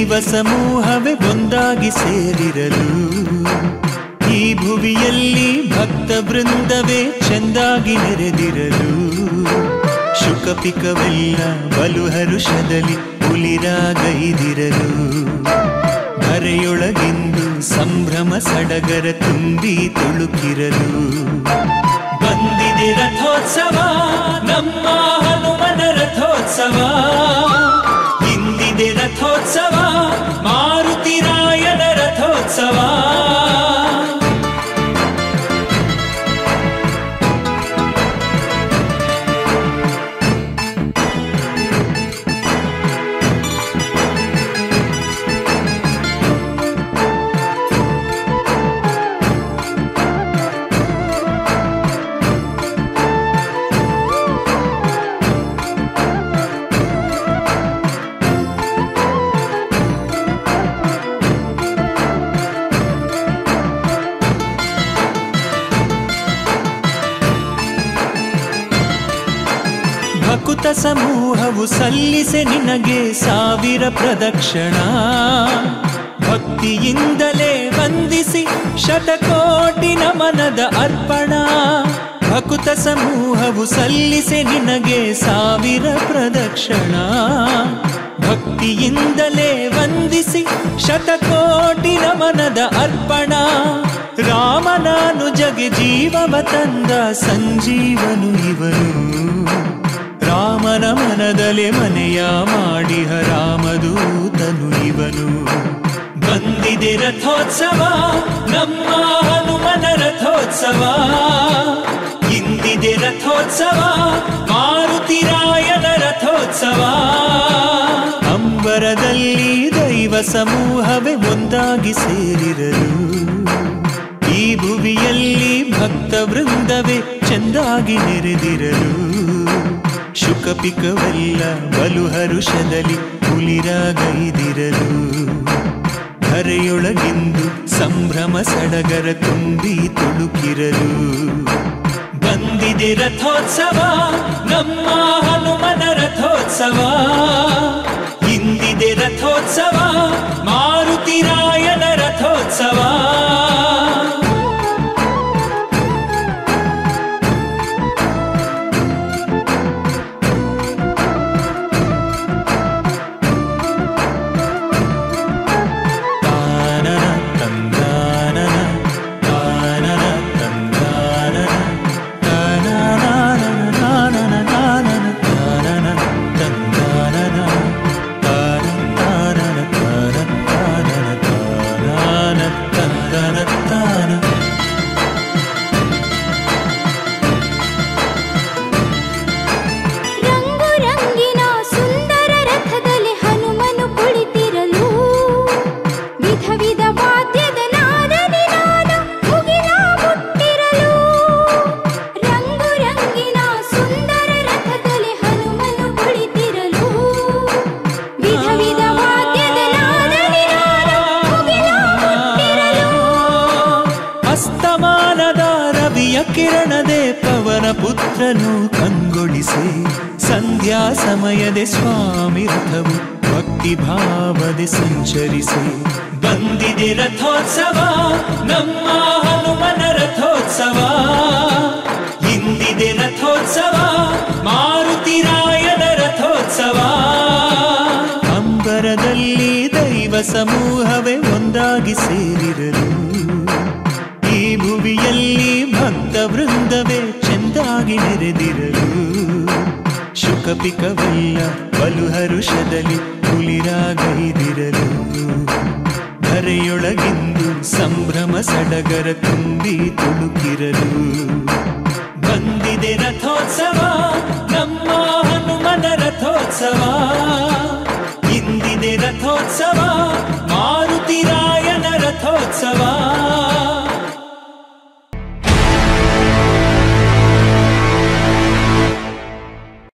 ದೈವ ಸಮೂಹವೇ ಒಂದಾಗಿ ಸೇರಿರಲು ಈ ಭುವಿಯಲ್ಲಿ ಭಕ್ತ ಬೃಂದವೇ ಚೆಂದಾಗಿ ನೆರೆದಿರಲು ಶುಕಪಿಕವೆಲ್ಲ ಬಲು ಹರುಷದಲ್ಲಿ ಉಲಿರಾಗೈದಿರಲು ಧರೆಯೊಳಗಿಂದು ಸಂಭ್ರಮ ಸಡಗರ ತುಂಬಿ ತುಳುಕಿರಲು ಬಂದಿದೆ ರಥೋತ್ಸವ ನಮ್ಮ ಹನುಮನ ರಥೋತ್ಸವ ಇಂದಿದೆ ರಥೋತ್ಸವ ಮಾರುತಿರಾಯನ ರಥೋತ್ಸವ ಭಕುತ ಸಮೂಹವು ಸಲ್ಲಿಸೆ ನಿನಗೆ ಸಾವಿರ ಪ್ರದಕ್ಷಿಣ ಭಕ್ತಿಯಿಂದಲೇ ವಂದಿಸಿ ಶತಕೋಟಿ ನಮನದ ಅರ್ಪಣ ಭಕುತ ಸಮೂಹವು ಸಲ್ಲಿಸೆ ನಿನಗೆ ಸಾವಿರ ಪ್ರದಕ್ಷಿಣ ಭಕ್ತಿಯಿಂದಲೇ ವಂದಿಸಿ ಶತಕೋಟಿ ನಮನದ ಅರ್ಪಣ ರಾಮನಾನು ಜಗೆ ಜೀವವ ತಂದ ಸಂಜೀವನು ಇವನು ರಾಮನ ಮನದಲೆ ಮನೆಯ ಮಾಡಿಹ ರಾಮದೂತನು ಇವನು ಬಂದಿದೆ ರಥೋತ್ಸವ ನಮ್ಮ ಹನುಮನ ರಥೋತ್ಸವ ಇಂದಿದೆ ರಥೋತ್ಸವ ಮಾರುತಿರಾಯನ ರಥೋತ್ಸವ ಅಂಬರದಲ್ಲಿ ದೈವ ಸಮೂಹವೇ ಒಂದಾಗಿ ಸೇರಿರಲು ಈ ಭುವಿಯಲ್ಲಿ ಭಕ್ತ ವೃಂದವೇ ಚೆಂದಾಗಿ ನೆರೆದಿರಲು ಶುಕಪಿಕವೆಲ್ಲ ಬಲು ಹರುಷದಲ್ಲಿ ಹುಲಿರಾಗೈದಿರಲು ಧರೆಯೊಳಗಿಂದು ಸಂಭ್ರಮ ಸಡಗರ ತುಂಬಿ ತುಳುಕಿರಲು ಬಂದಿದೆ ರಥೋತ್ಸವ ನಮ್ಮ ಹನುಮನ ರಥೋತ್ಸವ ಇಂದಿದೆ ರಥೋತ್ಸವ ಮಾರುತಿರಾಯನ ರಥೋತ್ಸವ ತಾನನ ತಂದಾನನ ತಾನನ ತಂದಾನನ ತಾನನಾನನನಾನನ ತಾನನ ತಂದಾನನ ತಾನನಾನನ ತಾನನಾನನ ತಾನನ ತಂದನ ತಾನ ರಂಗು ರಂಗಿನ ಸುಂದರ ರಥದಲ್ಲಿ ಹನುಮನು ಕುಳಿತಿರಲು ವಿಧ ವಿಧ ವಾದ್ಯದ ನಾದ ನಿನಾದ ಮುಗಿಲ ಮುಟ್ಟಿರಲು ರಂಗು ರಂಗಿನ ಸುಂದರ ರಥದಲ್ಲಿ ಹನುಮನು ಕುಳಿತಿರಲು ವಿಧ ವಿಧ ವಾದ್ಯದ ನಾದ ನಿನಾದ ಮುಗಿಲ ಮುಟ್ಟಿರಲು ಅಸ್ತಮಾನದ ರವಿಯ ಕಿರಣದೆ ಪವನ ಪುತ್ರನು ಕಂಗೊಳಿಸಿ ಸಂಧ್ಯಾ ಸಮಯದೆ ಸ್ವಾಮಿ ರಥವು ಭಕ್ತಿ ಭಾವದೆ ಸಂಚರಿಸಿ ಬಂದಿದೆ ರಥೋತ್ಸವ ನಮ್ಮ ಹನುಮನ ರಥೋತ್ಸವ ಇಂದಿದೆ ರಥೋತ್ಸವ ಮಾರುತಿರಾಯನ ರಥೋತ್ಸವ ಅಂಬರದಲ್ಲಿ ದೈವ ಸಮೂಹವೇ ಒಂದಾಗಿ ಸೇರಿರಲು ಈ ಭುವಿಯಲ್ಲಿ ಭಕ್ತ ವೃಂದವೇ ಚೆಂದಾಗಿ ನೆರೆದಿರಲು ಶುಕಪಿಕವೆಲ್ಲ ಬಲು ಹರುಷದಲ್ಲಿ ಕುಲಿರಾಗೈದಿರಲು ಧರೆಯೊಳಗಿಂದು ಸಂಭ್ರಮ ಸಡಗರ ತುಂಬಿ ತುಳುಕಿರಲು